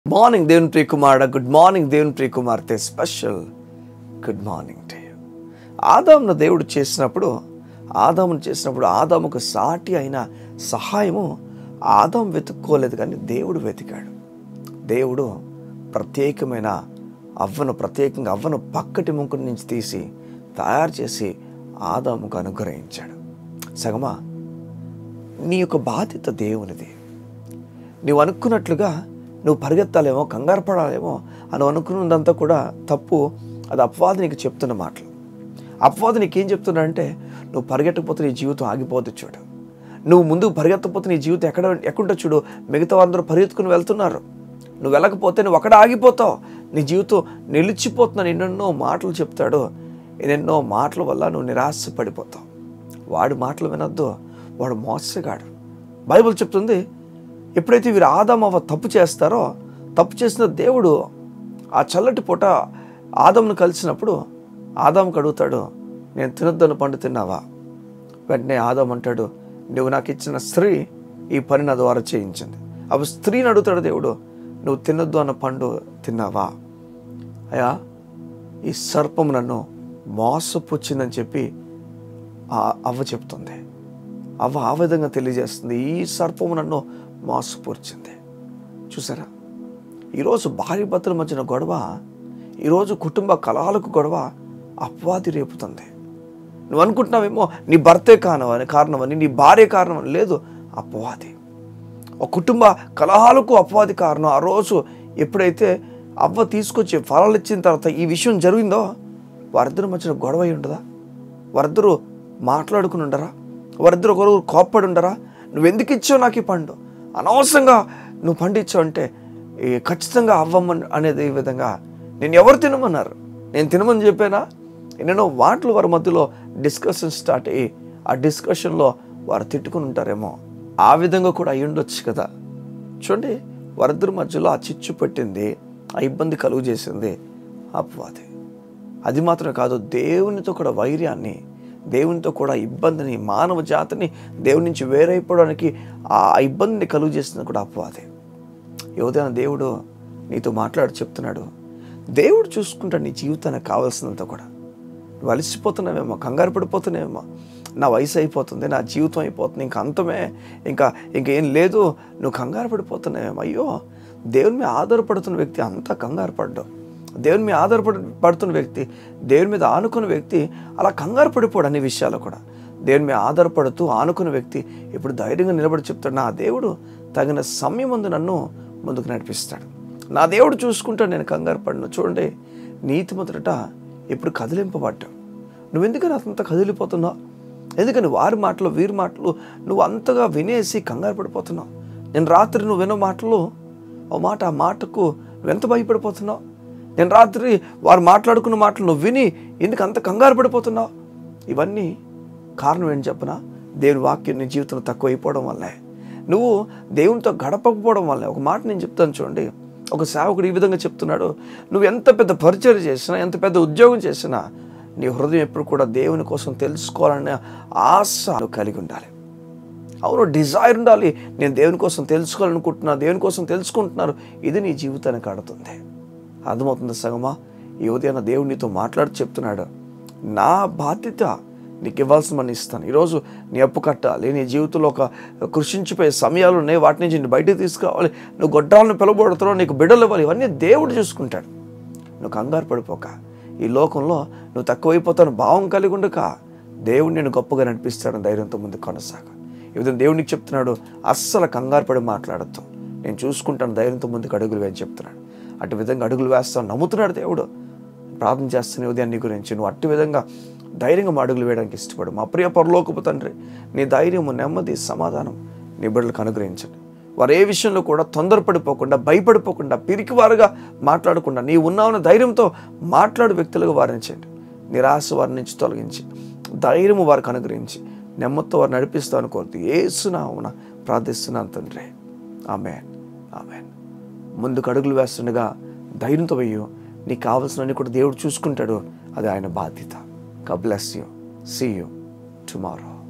Morning దేవుని ప్రియ కుమారుడ good morning దేవుని ప్రియ కుమార్తె స్పెషల్ గుడ్ మార్నింగ్ డే ఆదామును దేవుడు చేసినప్పుడు ఆదామును చేసినప్పుడు ఆదాముకు సాటి అయిన సహాయము ఆదాం వెతుక్కోలేదు కానీ దేవుడు వెతికాడు దేవుడు ప్రత్యేకమైన అవ్వను ప్రత్యేకంగా అవ్వను పక్కటి ముంకుడి నుంచి తీసి తయారు చేసి ఆదాముకు అనుగ్రహించాడు సగమా నీ యొక్క బాధ్యత దేవునిది నువ్వు అనుకున్నట్లుగా నువ్వు పరిగెత్తాలేమో కంగారు పడాలేమో అని అనుకున్నదంతా కూడా తప్పు అది అపవాది నీకు చెప్తున్న మాటలు అపవాది నీకేం చెప్తున్నాడంటే నువ్వు పరిగెట్టకపోతే నీ జీవితం ఆగిపోతుంది చూడు నువ్వు ముందుకు పరిగెత్తకపోతే నీ జీవితం ఎక్కడ ఎక్కడుంటో చూడు మిగతా వాళ్ళందరూ పరిగెత్తుకుని వెళ్తున్నారు నువ్వు వెళ్ళకపోతే నువ్వు అక్కడ ఆగిపోతావు నీ జీవితం నిలిచిపోతున్నాను ఎన్నెన్నో మాటలు చెప్తాడు ఎన్నెన్నో మాటల వల్ల నువ్వు నిరాశ పడిపోతావు వాడి మాటలు వినొద్దు వాడు మోసగాడు బైబిల్ చెప్తుంది ఎప్పుడైతే వీరు ఆదామవ తప్పు చేస్తారో తప్పు చేసిన దేవుడు ఆ చల్లటి పూట ఆదామును కలిసినప్పుడు ఆదాముకు అడుగుతాడు నేను తినొద్దన్న పండు తిన్నావా వెంటనే ఆదాం అంటాడు నువ్వు నాకు ఇచ్చిన స్త్రీ ఈ పని నా ద్వారా చేయించింది అప్పుడు స్త్రీని అడుగుతాడు దేవుడు నువ్వు తినొద్దు అన్న పండు తిన్నావా అయ్యా ఈ సర్పం నన్ను మోసపుచ్చిందని చెప్పి ఆ అవ్వ చెప్తుంది అవ్వ ఆ విధంగా తెలియజేస్తుంది ఈ సర్పము నన్ను మోసపూర్చింది చూసారా ఈరోజు భార్య భర్తల మధ్యన గొడవ ఈరోజు కుటుంబ కలహాలకు గొడవ అపవాది రేపుతుంది నువ్వు అనుకుంటున్నావేమో నీ భర్తే కారణమని కారణమని నీ భార్య కారణమని లేదు అపవాది ఒక కుటుంబ కలహాలకు అపవాది కారణం ఆ రోజు ఎప్పుడైతే అవ్వ తీసుకొచ్చి ఫలాలు ఇచ్చిన తర్వాత ఈ విషయం జరిగిందో వారిద్దరి మధ్యన గొడవ అయి ఉండదా వారిద్దరూ మాట్లాడుకుని ఉండరా వారిద్దరు ఒకరు కోప్పడి ఉండరా నువ్వు ఎందుకు ఇచ్చావు నాకు ఈ పండు అనవసరంగా నువ్వు పండు ఇచ్చావు అంటే ఈ ఖచ్చితంగా అవ్వమని అనేది ఈ విధంగా నేను ఎవరు తినమన్నారు నేను తినమని చెప్పానా ఎన్నెన్నో మాటలు వారి మధ్యలో డిస్కషన్ స్టార్ట్ అయ్యి ఆ డిస్కషన్లో వారు తిట్టుకుని ఉంటారేమో ఆ విధంగా కూడా అయి ఉండొచ్చు కదా చూడండి వారిద్దరి మధ్యలో ఆ చిచ్చు పెట్టింది ఆ ఇబ్బంది కలుగు చేసింది అపవాది అది మాత్రమే కాదు దేవునితో కూడా వైర్యాన్ని దేవునితో కూడా ఇబ్బందిని మానవ జాతిని దేవుని నుంచి వేరైపోవడానికి ఆ ఇబ్బందిని కలుగు చేసింది కూడా అపవాదే యోదైనా దేవుడు నీతో మాట్లాడి చెప్తున్నాడు దేవుడు చూసుకుంటాడు నీ జీవితానికి కావాల్సినంత కూడా నువ్వు అలసిపోతున్నావేమో కంగారు పడిపోతున్నావేమో నా వయసు అయిపోతుంది నా జీవితం అయిపోతుంది ఇంకా అంతమే ఇంకా ఇంకేం లేదు నువ్వు కంగారు పడిపోతున్నావేమో అయ్యో దేవుని మీద ఆధారపడుతున్న వ్యక్తి అంతా కంగారు పడ్డావు దేవుని మీద ఆధారపడి పడుతున్న వ్యక్తి దేవుని మీద ఆనుకున్న వ్యక్తి అలా కంగారు పడిపోడు అన్ని విషయాలు కూడా దేవుని మీద ఆధారపడుతూ ఆనుకున్న వ్యక్తి ఇప్పుడు ధైర్యంగా నిలబడి చెప్తాడు నా దేవుడు తగిన సమయం ముందు నన్ను ముందుకు నడిపిస్తాడు నా దేవుడు చూసుకుంటాడు నేను కంగారు పడిన చూడండి నీతి మొదట ఇప్పుడు కదిలింపబడ్డావు నువ్వు ఎందుకని అంత కదిలిపోతున్నావు ఎందుకని వారి మాటలు వీరి మాటలు నువ్వు అంతగా వినేసి కంగారు పడిపోతున్నావు నేను రాత్రి నువ్వు విన్న మాటలు ఓ మాట ఆ మాటకు నువ్వెంత భయపడిపోతున్నావు నేను రాత్రి వారు మాట్లాడుకున్న మాటలు నువ్వు విని ఎందుకు అంత కంగారు పడిపోతున్నావు ఇవన్నీ కారణం ఏంటి చెప్పనా దేవుని వాక్యం నీ జీవితంలో తక్కువ అయిపోవడం వల్లే నువ్వు దేవునితో గడపకపోవడం వల్లే ఒక మాట నేను చెప్తాను చూడండి ఒక సేవకుడు ఈ విధంగా చెప్తున్నాడు నువ్వు ఎంత పెద్ద పరిచయం చేసినా ఎంత పెద్ద ఉద్యోగం చేసినా నీ హృదయం ఎప్పుడు కూడా దేవుని కోసం తెలుసుకోవాలనే ఆశ నువ్వు కలిగి ఉండాలి అవును డిజైర్ ఉండాలి నేను దేవుని కోసం తెలుసుకోవాలనుకుంటున్నా దేవుని కోసం తెలుసుకుంటున్నారు ఇది నీ జీవితానికి ఆడుతుంది అర్థమవుతుంది సగమా ఈ ఉదయాన దేవుడు నీతో మాట్లాడి చెప్తున్నాడు నా బాధ్యత నీకు ఇవ్వాల్సిన మన ఇస్తాను ఈరోజు నీ అప్పు కట్టాలి నీ జీవితంలో ఒక కృషించిపోయే సమయాలు ఉన్నాయి వాటి నుంచి నేను బయటకు తీసుకురావాలి నువ్వు గొడ్రాలను పిలవబడుతున్నావు నీకు బిడ్డలు ఇవ్వాలి ఇవన్నీ దేవుడు చూసుకుంటాడు నువ్వు కంగారు పడిపోక ఈ లోకంలో నువ్వు తక్కువైపోతాను భావం కలిగి ఉండక దేవుడు నేను గొప్పగా నడిపిస్తాడు ధైర్యంతో ముందు కొనసాగ ఈ విధంగా దేవునికి చెప్తున్నాడు అస్సలు కంగారు పడి మాట్లాడద్దు నేను చూసుకుంటాను ధైర్యంతో ముందుకు అడుగులు వేయని చెప్తున్నాడు అటు విధంగా అడుగులు వేస్తాను నమ్ముతున్నాడు దేవుడు ప్రార్థన చేస్తున్న ఉదయాన్ని గురించి నువ్వు అట్టి విధంగా ధైర్యంగా మా అడుగులు వేయడానికి ఇష్టపడు మా ప్రియ పరలోకపు తండ్రి నీ ధైర్యము నెమ్మది సమాధానం నీ బిడ్డలకు అనుగ్రహించండి వారు ఏ విషయంలో కూడా తొందరపడిపోకుండా భయపడిపోకుండా పిరికివారుగా మాట్లాడకుండా నీ ఉన్నావున్న ధైర్యంతో మాట్లాడు వ్యక్తులుగా వారించండి నిరాశ వారి నుంచి తొలగించి ధైర్యము వారికి అనుగ్రహించి నెమ్మదితో వారు నడిపిస్తాను కోరుతూ ఏసునామున ప్రార్థిస్తున్నాను తండ్రి ఆమెన్ ఆమెన్ ముందుకు అడుగులు వేస్తుండగా ధైర్యంతో వెయ్యు నీకు కావాల్సినవన్నీ కూడా దేవుడు చూసుకుంటాడు అది ఆయన బాధ్యత God bless you. See you tomorrow.